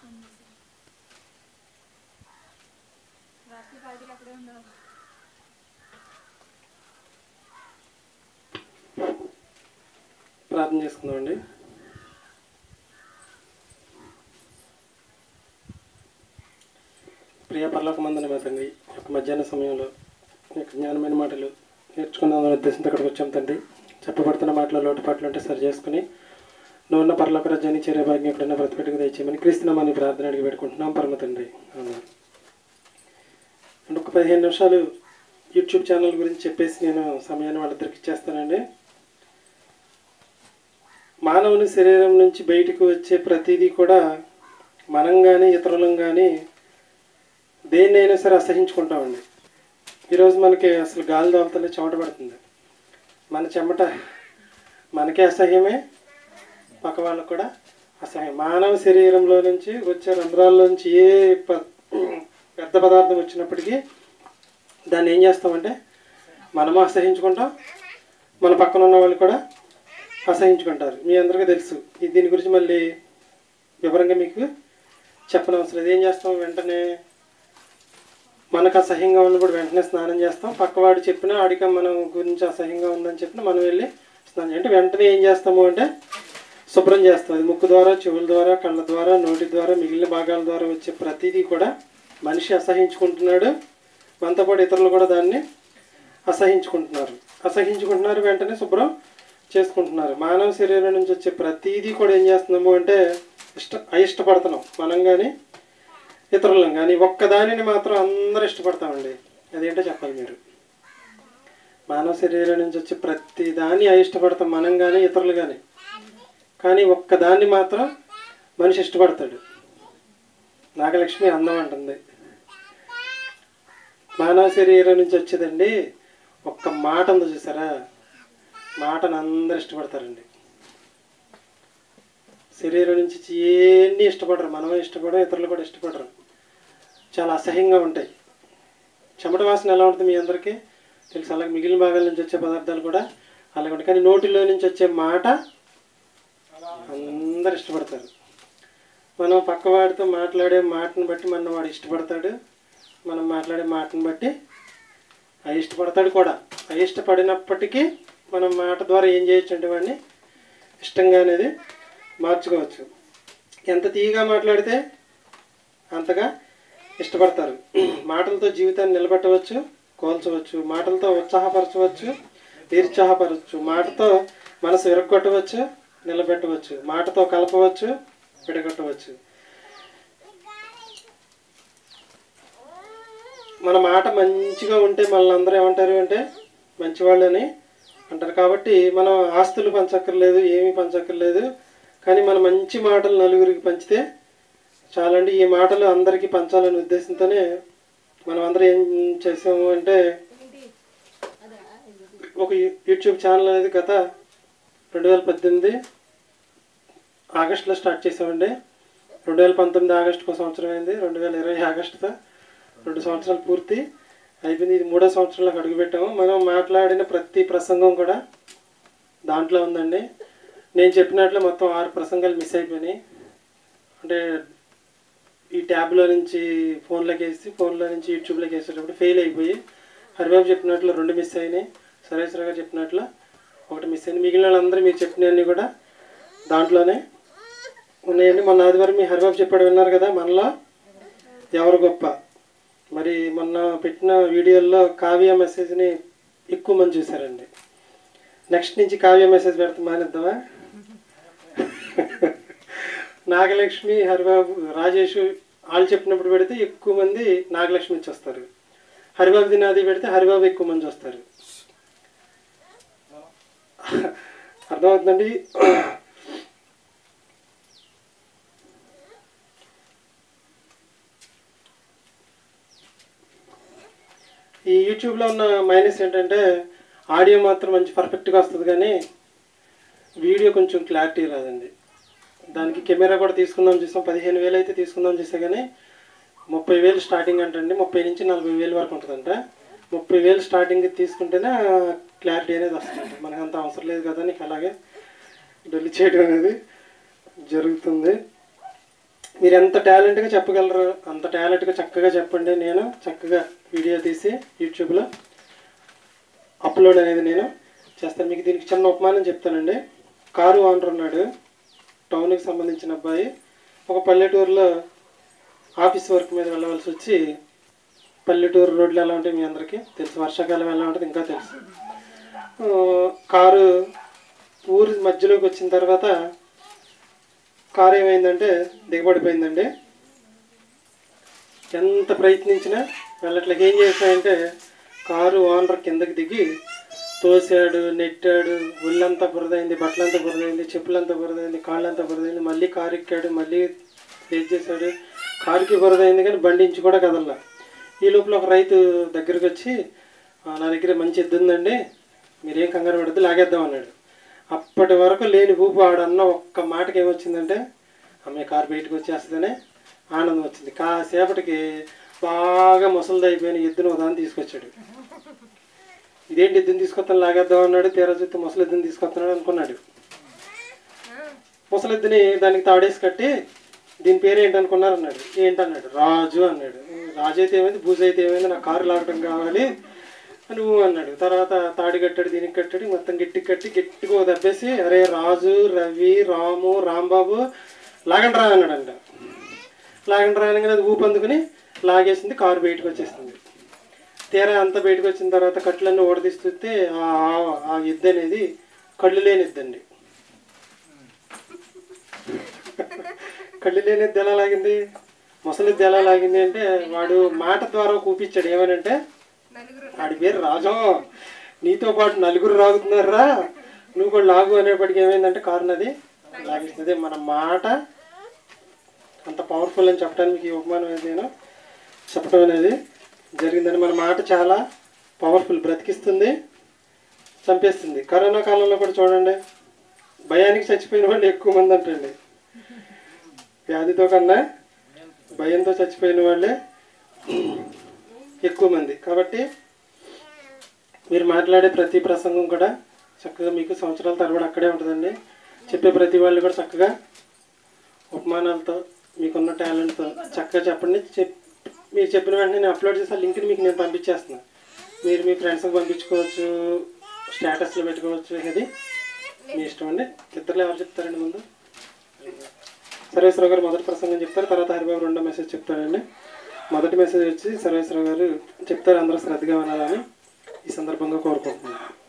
రాత్రి పార్టీకి అక్కడే ఉండవు ప్రార్థన చేసుకుందామండి ప్రియ పర్లోకమందని మా తండ్రి ఈ యొక్క మధ్యాహ్న సమయంలో ఈ యొక్క జ్ఞానమైన మాటలు నేర్చుకుందామనే ఉద్దేశంతో ఇక్కడికి వచ్చాం తండ్రి చెప్పబడుతున్న మాటలు లోటుపాట్లు ఉంటే సరి చేసుకుని నువ్వు ఉన్న పర్లోక రాజ్యాన్ని చేరే భాగ్యం ఎక్కడైనా బ్రతిపెట్టుకు తెచ్చేయమని క్రీస్తునామని ప్రార్థన అడిగి పెట్టుకుంటున్నాం పరమ తండ్రి అవును అంటే ఒక పదిహేను నిమిషాలు యూట్యూబ్ ఛానల్ గురించి చెప్పేసి నేను సమయాన్ని వాళ్ళిద్దరికి ఇచ్చేస్తానండి మానవుని శరీరం నుంచి బయటకు వచ్చే ప్రతిదీ కూడా మనం కానీ ఇతరులం కానీ దేన్నైనా సరే అసహించుకుంటామండి ఈరోజు మనకి అసలు గాలి దోమతలే చెమట పడుతుంది మన చెమట మనకే అసహ్యమే పక్క వాళ్ళకు కూడా అసహ్యం మానవ శరీరంలో నుంచి వచ్చే రంధ్రాల్లోంచి ఏ ప- పెద్ద పదార్థం వచ్చినప్పటికీ దాన్ని ఏం చేస్తామంటే మనము అసహించుకుంటాం మన పక్కన ఉన్న వాళ్ళు కూడా అసహించుకుంటారు మీ అందరికీ తెలుసు ఈ దీని గురించి మళ్ళీ వివరంగా మీకు చెప్పనవసరం లేదు ఏం చేస్తాం వెంటనే మనకు అసహ్యంగా ఉన్నప్పుడు వెంటనే స్నానం చేస్తాం పక్కవాడు చెప్పినా ఆడిక మనం గురించి అసహ్యంగా ఉందని చెప్పినా మనం వెళ్ళి స్నానం అంటే వెంటనే ఏం చేస్తాము అంటే శుభ్రం చేస్తాం అది ముక్కు ద్వారా చెవుల ద్వారా కళ్ళ ద్వారా నోటి ద్వారా మిగిలిన భాగాల ద్వారా వచ్చే ప్రతిదీ కూడా మనిషి అసహించుకుంటున్నాడు మనతో పాటు ఇతరులు కూడా దాన్ని అసహించుకుంటున్నారు అసహించుకుంటున్నారు వెంటనే శుభ్రం చేసుకుంటున్నారు మానవ శరీరం నుంచి వచ్చే ప్రతిదీ కూడా ఏం చేస్తున్నాము అంటే ఇష్ట అయిష్టపడుతున్నాం మనం కానీ ఇతరులం కానీ ఒక్కదానిని మాత్రం అందరూ ఇష్టపడతామండి అదేంటో చెప్పాలి మీరు మానవ శరీరం నుంచి వచ్చే ప్రతి దాన్ని అయిష్టపడతాం మనం కానీ ఇతరులు కానీ కానీ ఒక్కదాన్ని మాత్రం మనిషి ఇష్టపడతాడు నాగలక్ష్మి అందం అంటుంది మానవ శరీరం నుంచి వచ్చేదండి ఒక్క మాట ఉందో చూసారా మాటను అందరు ఇష్టపడతారండి శరీరం నుంచి ఏన్ని ఇష్టపడరు మనమే ఇష్టపడరు ఇతరులు కూడా ఇష్టపడరు చాలా అసహ్యంగా ఉంటాయి చెమట వాసన ఎలా ఉంటుంది మీ అందరికీ తెలుసు అలాగే మిగిలిన భాగాల నుంచి వచ్చే పదార్థాలు కూడా అలాగే ఉంటాయి కానీ నోటిలో నుంచి వచ్చే మాట అందరు ఇష్టపడతారు మనం పక్కవాడితో మాట్లాడే మాటను బట్టి మన వాడు ఇష్టపడతాడు మనం మాట్లాడే మాటను బట్టి అయిష్టపడతాడు కూడా అయిష్టపడినప్పటికీ మనం మాట ద్వారా ఏం చేయొచ్చు అంటే వాడిని ఇష్టంగా అనేది మార్చుకోవచ్చు ఎంత తీయగా మాట్లాడితే అంతగా ఇష్టపడతారు మాటలతో జీవితాన్ని నిలబెట్టవచ్చు కోల్చవచ్చు మాటలతో ఉత్సాహపరచవచ్చు నిరుత్సాహపరచవచ్చు మాటతో మనసు విరగొట్టవచ్చు నిలబెట్టవచ్చు మాటతో కలపవచ్చు విడగొట్టవచ్చు మన మాట మంచిగా ఉంటే మనల్ని అందరూ ఏమంటారు అంటే మంచివాళ్ళని అంటారు కాబట్టి మనం ఆస్తులు పంచక్కర్లేదు ఏమీ పంచక్కర్లేదు కానీ మన మంచి మాటలు నలుగురికి పంచితే చాలండి ఈ మాటలు అందరికీ పంచాలనే ఉద్దేశంతోనే మనం అందరం ఏం చేసాము అంటే ఒక యూ- యూట్యూబ్ ఛానల్ అనేది గత రెండు వేల పద్దెనిమిది ఆగస్టులో స్టార్ట్ చేసామండి రెండు వేల పంతొమ్మిది ఆగస్టుకు ఒక సంవత్సరం అయింది రెండు వేల ఇరవై ఆగస్టుతో రెండు సంవత్సరాలు పూర్తి అయిపోయింది ఇది మూడో సంవత్సరంలోకి అడుగుపెట్టాము మనం మాట్లాడిన ప్రతి ప్రసంగం కూడా దాంట్లో ఉందండి నేను చెప్పినట్లు మొత్తం ఆరు ప్రసంగాలు మిస్ అయిపోయినాయి అంటే ఈ ట్యాబ్లో నుంచి ఫోన్లోకి వేసి ఫోన్లో నుంచి యూట్యూబ్లోకి వేసేటప్పుడు ఫెయిల్ అయిపోయి హరిబాబు చెప్పినట్లు రెండు మిస్ అయినాయి సరేశ్వర గారు చెప్పినట్లు ఒకటి మిస్ అయింది మిగిలిన వాళ్ళందరూ మీరు చెప్పినవన్నీ కూడా దాంట్లోనే ఉన్నాయండి మొన్న ఆదివారం మీ హరిబాబు చెప్పాడు విన్నారు కదా మనలో ఎవరు గొప్ప మరి మొన్న పెట్టిన వీడియోల్లో కావ్య మెసేజ్ని ఎక్కువ మంది చూశారండి నెక్స్ట్ నుంచి కావ్య మెసేజ్ పెడతాం మానేద్దామా నాగలక్ష్మి హరిబాబు రాజేష్ వాళ్ళు చెప్పినప్పుడు పెడితే ఎక్కువ మంది నాగలక్ష్మి నుంచి వస్తారు హరిబాబు దినాది పెడితే హరిబాబు ఎక్కువ మంది వస్తారు అర్థమవుతుందండి ఈ యూట్యూబ్లో ఉన్న మైనస్ ఏంటంటే ఆడియో మాత్రం మంచి పర్ఫెక్ట్గా వస్తుంది కానీ వీడియో కొంచెం క్లారిటీ రాదండి దానికి కెమెరా కూడా తీసుకుందాం చూసాం పదిహేను వేలు అయితే తీసుకుందాం చూసా కానీ ముప్పై వేలు స్టార్టింగ్ అంటండి ముప్పై నుంచి నలభై వేలు వరకు ఉంటుందంట ముప్పై వేలు స్టార్టింగ్ తీసుకుంటేనే క్లారిటీ అనేది వస్తుంది మనకు అంత అవసరం లేదు కదా నీకు అలాగే డెలి చేయడం అనేది జరుగుతుంది మీరు ఎంత టాలెంట్గా చెప్పగలరు అంత టాలెంట్గా చక్కగా చెప్పండి నేను చక్కగా వీడియో తీసి యూట్యూబ్లో అప్లోడ్ అనేది నేను చేస్తాను మీకు దీనికి చిన్న ఉపమానం చెప్తానండి కారు ఓనర్ ఉన్నాడు టౌన్కి సంబంధించిన అబ్బాయి ఒక పల్లెటూరులో ఆఫీస్ వర్క్ మీద వెళ్ళవలసి వచ్చి పల్లెటూరు రోడ్లు ఎలా ఉంటాయి మీ అందరికీ తెలుసు వర్షాకాలం ఎలా ఉంటుంది ఇంకా తెలుసు ఆ, కారు ఊరి మధ్యలోకి వచ్చిన తర్వాత కారు ఏమైందంటే దిగబడిపోయిందండి ఎంత ప్రయత్నించినా వెళ్ళట్లకి ఏం చేశాయంటే కారు ఓనర్ కిందకి దిగి తోసాడు నెట్టాడు ఒళ్ళంతా బురదైంది బట్టలంతా బురదైంది చెప్పులంతా బురదైంది కాళ్ళంతా బురదైంది మళ్ళీ కారు ఎక్కాడు మళ్ళీ ఫేస్ చేశాడు కారుకి బురదైంది కానీ బండి ఇంచు కూడా కదల్లా ఈ లోపల ఒక రైతు దగ్గరికి వచ్చి "ఆ, నా దగ్గర మంచి ఎద్దు ఉందండి మీరేం కంగారు పడద్దు లాగేద్దాం అన్నాడు అప్పటి వరకు లేని ఊపు ఆడన్న ఒక్క మాటకి ఏమొచ్చిందంటే అమ్మాయి కారు బయటకు వచ్చేస్తుందనే ఆనందం వచ్చింది కాసేపటికి బాగా ముసలిది అయిపోయిన ఎద్దును ఉదాహరణ తీసుకొచ్చాడు ఇదేంటి ఎద్దుని తీసుకొస్తాను లాగేద్దాం అన్నాడు తీరా చూస్తే ముసలి ఎద్దుని తీసుకొస్తున్నాడు అనుకున్నాడు ముసలిద్దుని దానికి తాడేసి కట్టి దీని పేరు ఏంటనుకున్నారు అన్నాడు ఏంటన్నాడు రాజు అన్నాడు రాజు అయితే ఏమైంది బూజు అయితే ఏమైంది నాకు కారు లాగటం కావాలి నువ్వు అన్నాడు తర్వాత తాడి కట్టాడు దీనికి కట్టాడు మొత్తం గట్టి కట్టి గట్టిగా ఓ దెబ్బేసి అరే రాజు రవి రాము రాంబాబు లాగండి రా అన్నాడంట లాగండి రా అనగానే అది ఊపందుకుని లాగేసింది కారు బయటకు వచ్చేసింది తీరా అంతా బయటకు వచ్చిన తర్వాత కట్లన్నీ ఓడదీస్తుంటే ఆ ఆ- ఆ ఎద్దు అనేది కళ్ళు లేని ఎద్దండి కళ్ళు లేని ఎద్దు ఎలా లాగింది ముసలి ఎద్దు ఎలా లాగింది అంటే వాడు మాట ద్వారా కూపించాడు ఏమనంటే నలుగురు వాడి పేరు రాజం నీతో పాటు నలుగురు రాగుతున్నారా నువ్వు కూడా లాగు అనేప్పటికి ఏమైందంటే కారు నది లాగిస్తుంది మన మాట అంత పవర్ఫుల్ అని చెప్పడానికి మీకు ఈ ఉపమానం అనేది నేను చెప్పడం అనేది జరిగిందని మన మాట చాలా పవర్ఫుల్ బ్రతికిస్తుంది చంపేస్తుంది కరోనా కాలంలో కూడా చూడండి భయానికి చచ్చిపోయిన వాళ్ళు ఎక్కువ మంది అంటండి వ్యాధితో కన్నా భయంతో చచ్చిపోయిన వాళ్ళే ఎక్కువ మంది కాబట్టి మీరు మాట్లాడే ప్రతి ప్రసంగం కూడా చక్కగా మీకు సంవత్సరాల తరబడి అక్కడే ఉంటుందండి చెప్పే ప్రతి వాళ్ళు కూడా చక్కగా ఉపమానాలతో మీకున్న టాలెంట్తో చక్కగా చెప్పండి చెప్ మీరు చెప్పిన వెంటనే నేను అప్లోడ్ చేసి ఆ లింక్ని మీకు నేను పంపించేస్తున్నాను మీరు మీ ఫ్రెండ్స్కి పంపించుకోవచ్చు స్టేటస్లో పెట్టుకోవచ్చు ఇది మీ ఇష్టం అండి ఇద్దరులో ఎవరు చెప్తారండి ముందు సర్వేశ్వరరావు గారు మొదటి ప్రసంగం చెప్తారు తర్వాత హరిబాబు రెండో మెసేజ్ చెప్తారండి మొదటి మెసేజ్ వచ్చి సర్వేశ్వరరావు గారు చెప్తారు అందరూ శ్రద్ధగా వినాలని ఈ సందర్భంగా కోరుకుంటున్నాను